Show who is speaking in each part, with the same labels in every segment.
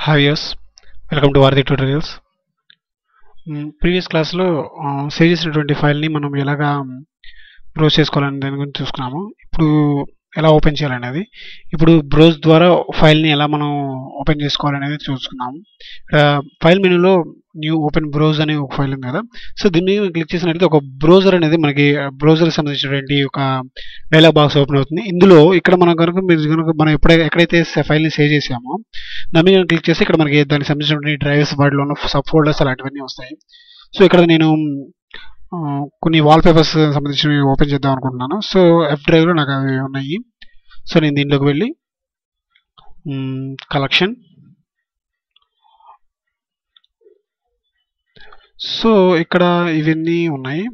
Speaker 1: hi yes welcome to Varadhi tutorials previous క్లాస్లో save చేసినటువంటి ఫైల్ని మనం ఎలాగా బ్రౌజ్ చేసుకోవాలని దాని గురించి చూసుకున్నాము ఇప్పుడు ఎలా ఓపెన్ చేయాలనేది ఇప్పుడు బ్రౌజ్ ద్వారా ఫైల్ని ఎలా మనం ఓపెన్ చేసుకోవాలనేది చూసుకున్నాము ఇక్కడ ఫైల్ మెనూలో న్యూ ఓపెన్ బ్రౌజ్ అనే ఒక ఫైల్ ఉంది కదా సో దీని మీద క్లిక్ చేసినట్లయితే ఒక బ్రౌజర్ అనేది మనకి బ్రౌజర్కి సంబంధించినటువంటి ఒక డైలాగ్ బాక్స్ ఓపెన్ అవుతుంది ఇందులో ఇక్కడ మనం కనుక మీరు కనుక మనం ఎప్పుడైతే ఎక్కడైతే ఫైల్ని సేవ్ చేసామో దాని మీద క్లిక్ చేస్తే ఇక్కడ మనకి దానికి సంబంధించినటువంటి డ్రైవ్స్ వాటిలో ఉన్న సబ్ ఫోల్డర్స్ అలాంటివన్నీ వస్తాయి సో ఇక్కడ నేను ఆ, కొన్ని వాల్ పేపర్స్ సంబంధించినవి ఓపెన్ చేద్దాం అనుకుంటున్నాను సో ఎఫ్ డ్రైవ్లో నాకు అవి ఉన్నాయి సో నేను దీంట్లోకి వెళ్ళి కలెక్షన్ సో ఇక్కడ ఇవన్నీ ఉన్నాయి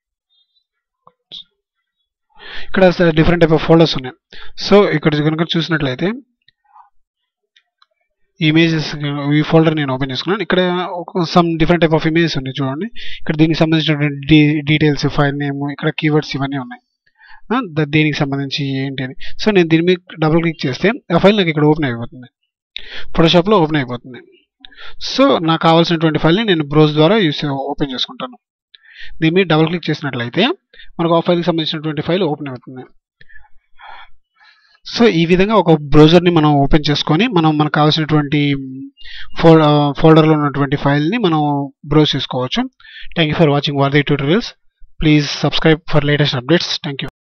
Speaker 1: ఇక్కడ డిఫరెంట్ టైప్ ఆఫ్ ఫోల్డర్స్ ఉన్నాయి సో ఇక్కడ కనుక చూసినట్లయితే ఇమేజెస్ ఈ ఫోల్డర్ నేను ఓపెన్ చేసుకున్నాను ఇక్కడ ఒక some different type of images ఉన్నాయి చూడండి ఇక్కడ దీనికి సంబంధించినటువంటి డీ డీటెయిల్స్ ఫైల్ నేమ్ ఇక్కడ కీవర్డ్స్ ఇవన్నీ ఉన్నాయి ఆ, ద- దీనికి సంబంధించి ఏంటి అని సో నేను దీని మీద డబుల్ క్లిక్ చేస్తే ఆ ఫైల్ నాకు ఇక్కడ ఓపెన్ అయిపోతుంది ఫోటోషాప్లో ఓపెన్ అయిపోతుంది సో నాకు కావాల్సినటువంటి ఫైల్ని నేను బ్రౌజ్ ద్వారా యూస్ ఓపెన్ చేసుకుంటాను దీని మీద డబుల్ క్లిక్ చేసినట్లయితే మనకు ఆ ఫైల్కి సంబంధించినటువంటి ఫైల్ ఓపెన్ అవుతుంది సో ఈ విధంగా ఒక బ్రౌజర్ని మనం ఓపెన్ చేసుకొని మనం మనకు కావాల్సినటువంటి ఫోల్ ఫోల్డర్లో ఉన్నటువంటి ఫైల్ని మనం బ్రౌజ్ చేసుకోవచ్చు thank you for watching Varadhi tutorials please subscribe for latest updates thank you